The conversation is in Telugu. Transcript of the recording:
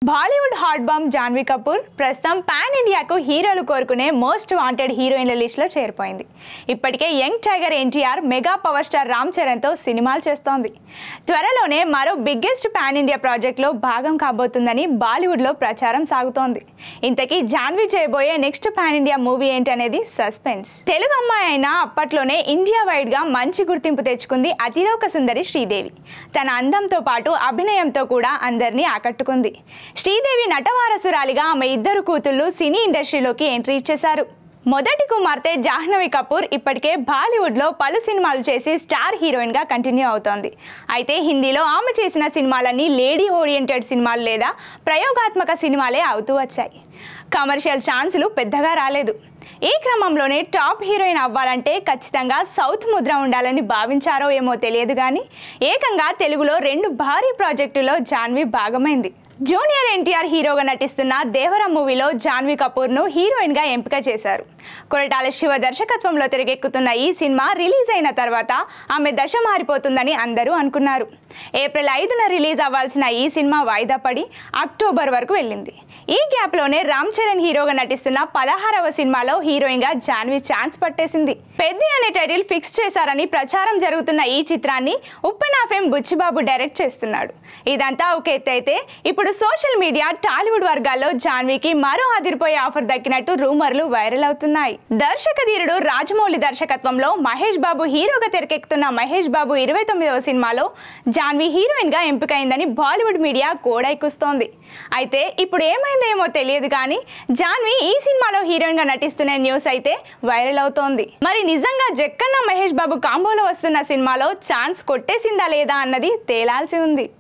బాలీవుడ్ హాట్ బాంబ్ జాన్వీ కపూర్ ప్రస్తుతం పాన్ ఇండియాకు హీరోలు కోరుకునే మోస్ట్ వాంటెడ్ హీరోయిన్ల లిస్టులో చేరిపోయింది ఇప్పటికే young tiger NTR mega power star Ram చరణ్తో సినిమాలు చేస్తోంది త్వరలోనే మరో బిగ్గెస్ట్ పాన్ ఇండియా ప్రాజెక్ట్లో భాగం కాబోతుందని బాలీవుడ్లో ప్రచారం సాగుతోంది ఇంతకీ జాన్వీ చేయబోయే నెక్స్ట్ పాన్ ఇండియా మూవీ ఏంటనేది సస్పెన్స్ తెలుగు అమ్మాయి అయినా అప్పట్లోనే ఇండియా వైడ్గా మంచి గుర్తింపు తెచ్చుకుంది అతిలోక సుందరి శ్రీదేవి తన అందంతో పాటు అభినయంతో కూడా అందరినీ ఆకట్టుకుంది శ్రీదేవి నటవారసురాలిగా ఆమె ఇద్దరు కూతుళ్ళు సినీ ఇండస్ట్రీలోకి ఎంట్రీ ఇచ్చేశారు మొదటి కుమార్తె జాహ్నవి కపూర్ ఇప్పటికే బాలీవుడ్లో పలు సినిమాలు చేసి స్టార్ హీరోయిన్గా కంటిన్యూ అవుతోంది అయితే హిందీలో ఆమె చేసిన సినిమాలన్నీ లేడీ ఓరియంటెడ్ సినిమాలు లేదా ప్రయోగాత్మక సినిమాలే అవుతూ వచ్చాయి కమర్షియల్ ఛాన్సులు పెద్దగా రాలేదు ఈ క్రమంలోనే టాప్ హీరోయిన్ అవ్వాలంటే ఖచ్చితంగా సౌత్ ముద్ర ఉండాలని భావించారో ఏమో తెలియదు కానీ ఏకంగా తెలుగులో రెండు భారీ ప్రాజెక్టులో జాన్వీ భాగమైంది జూనియర్ ఎన్టీఆర్ హీరోగా నటిస్తున్న దేవర మూవీలో జాన్వీ కపూర్ను హీరోయిన్గా ఎంపిక చేశారు కొరటాల శివ దర్శకత్వంలో తిరిగెక్కుతున్న ఈ సినిమా రిలీజ్ అయిన తర్వాత ఆమె దశ మారిపోతుందని అందరూ అనుకున్నారు ఏప్రిల్ ఐదున రిలీజ్ అవ్వాల్సిన ఈ సినిమా వాయిదా పడి అక్టోబర్ వరకు వెళ్ళింది ఈ గ్యాప్లోనే రామ్ చరణ్ హీరోగా నటిస్తున్న పదహారవ సినిమాలో హీరోయిన్గా జాన్వీ ఛాన్స్ పట్టేసింది పెద్ది అనే టైటిల్ ఫిక్స్ చేశారని ప్రచారం జరుగుతున్న ఈ చిత్రాన్ని ఉప్పెన్ ఆఫెం బుచ్చిబాబు డైరెక్ట్ చేస్తున్నాడు ఇదంతా ఒక ఎత్తు అయితే ఇప్పుడు సోషల్ మీడియా టాలీవుడ్ వర్గాల్లో జాన్వీకి మరో అదిరిపోయే ఆఫర్ దక్కినట్టు రూమర్లు వైరల్ అవుతున్నాయి దర్శక ధీరుడు రాజమౌళి దర్శకత్వంలో మహేష్ బాబు హీరోగా తెరకెక్కుతున్న మహేష్ బాబు ఇరవై తొమ్మిదవ సినిమాలో జాన్వీ హీరోయిన్ గా ఎంపికైందని బాలీవుడ్ మీడియా గోడైకుస్తోంది అయితే ఇప్పుడు ఏమైందో ఏమో తెలియదు కానీ జాన్వీ ఈ సినిమాలో హీరోయిన్ గా నటిస్తున్న న్యూస్ అయితే వైరల్ అవుతోంది మరి నిజంగా జక్కన్న మహేష్ బాబు కాంబోలో వస్తున్న సినిమాలో ఛాన్స్ కొట్టేసిందా లేదా అన్నది తేలాల్సి ఉంది